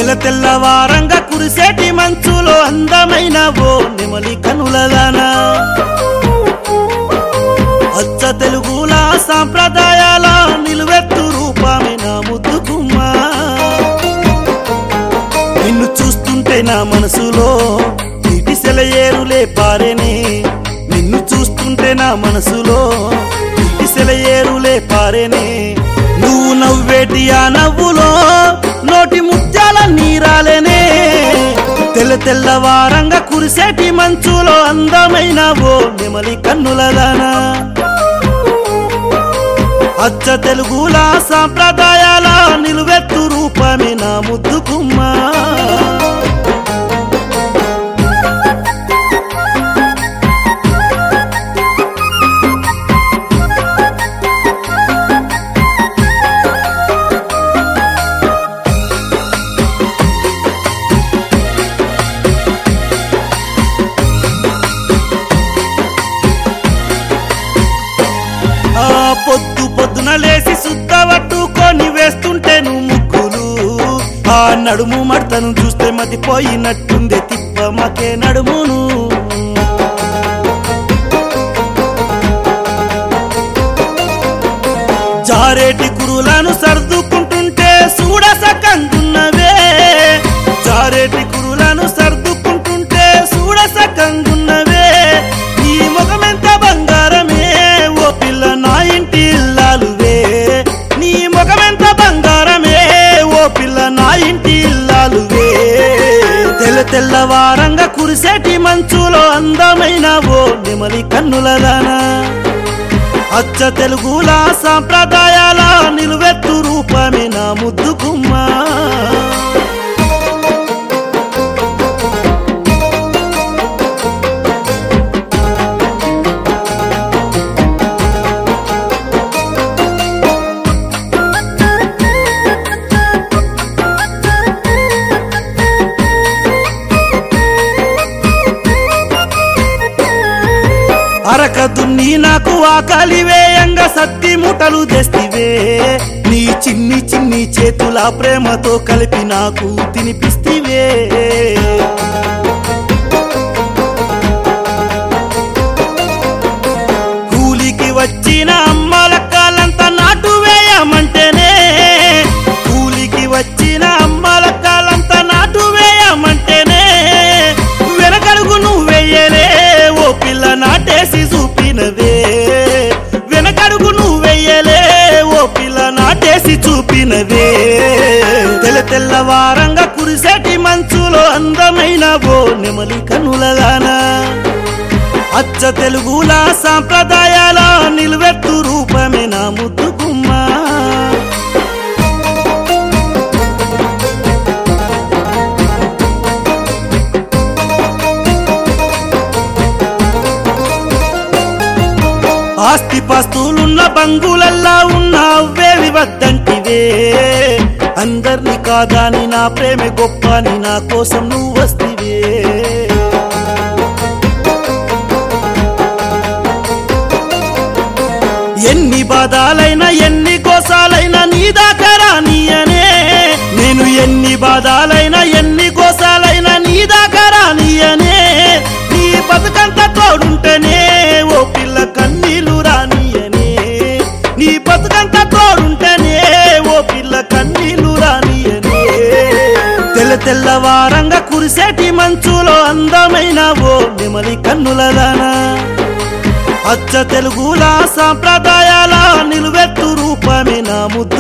తెల్ల తెల్లవారంగా కురిసేటి మంచులో అందమైన ఓ నెమలి కనులదానా అచ్చ తెలుగుల సాంప్రదాయాల నిలువెత్తు రూపమే నా ముద్దుకుమ్మా నిన్ను చూస్తుంటే నా మనసులో నీటి సెలయేరులే పారేనే నిన్ను చూస్తుంటే నా మనసులో నీటి సెలయేరులే పారేనే నువ్వు నవ్వేటి ఆ నవ్వులో నోటి ముత్యాల నీరాలేనే తెల్ల తెల్లవారంగా కురిసేటి మంచులో అందమైన ఓ నెమలి కన్నులదానా అచ్చ తెలుగుల సాంప్రదాయాల నిలువెత్తు రూపమే నా ముద్దుకుమ్మా ఆ పొద్దు పొద్దున లేసి సుత్త పట్టుకొని వేస్తుంటే నువ్వు ముగ్గులు ఆ నడుము మడతను చూస్తే మతిపోయినట్టుందే తిప్ప మాకే నడుమును జారేటి కురులను సర్దుకుంటుంటే చూడసకంగున్నవే జారేటి కురులను సర్దుకుంటుంటే చూడసకంగున్నవే నీ ముఖమెంత బంగారమే ఓ పిల్ల నా ఇంటి ఇల్లాలువే నీ ముఖమెంత బంగారమే ఓ పిల్ల నా ఇంటి ఇల్లాలువే తెల్ల తెల్లవారంగా కురిసేటి మంచులో అందమైన ఓ నెమలి కన్నులదానా అచ్చ తెలుగుల సాంప్రదాయాల నిలువెత్తు రూపమే నా ముద్దుకుమ్మా అరక దున్ని నాకు ఆకలి వేయంగా సత్తి ముఠలు తెస్తివే నీ చిన్ని చిన్ని చేతుల ప్రేమతో కలిపి నాకు తినిపిస్తివే కూలికి వచ్చిన అమ్మల కాలంతా నాటు వేయమంటేనే కూలికి వచ్చిన అమ్మల కాలంతా నాటు వేయమంటేనే వెనకడుగు నువ్వు వెయ్యలే ఓ పిల్ల నాటేసి చూపినవే వెనకడుగు నువ్వు వెయ్యలే ఓ పిల్ల నాటేసి చూపినవే తెల్ల తెల్లవారంగా కురిసేటి మంచులో అందమైన ఓ నెమలి కనులగానా అచ్చ తెలుగుల సాంప్రదాయాల నిలువెత్తు రూపమే నా ముద్దుకుమ్మా ఆస్తి పాస్తులున్న బంగులల్లా ఉన్న అవ్వేవి వద్దంటివే అందర్ని కాదాని నా ప్రేమ గొప్ప అని నా కోసం నువ్వు వస్తివే ఎన్ని బాధాలైనా ఎన్ని కోసాలైనా నీ దాకా రానియనే నేను ఎన్ని బాధాలైనా ఎన్ని కోసాలైనా నీ దాకా రానియనే నీ బతుకంత తోడుంటేనే ఓ పిల్ల కన్నీళ్లు రానియనే నీ బతుకంత తోడుంటేనే ఓ పిల్ల కన్నీళ్లు రానియనే తెల్ల తెల్లవారంగా కురిసేటి మంచులో అందమైన ఓ నెమలి కన్నులదానా అచ్చ తెలుగుల సాంప్రదాయాల నిలువెత్తు రూపమే నా ముద్దు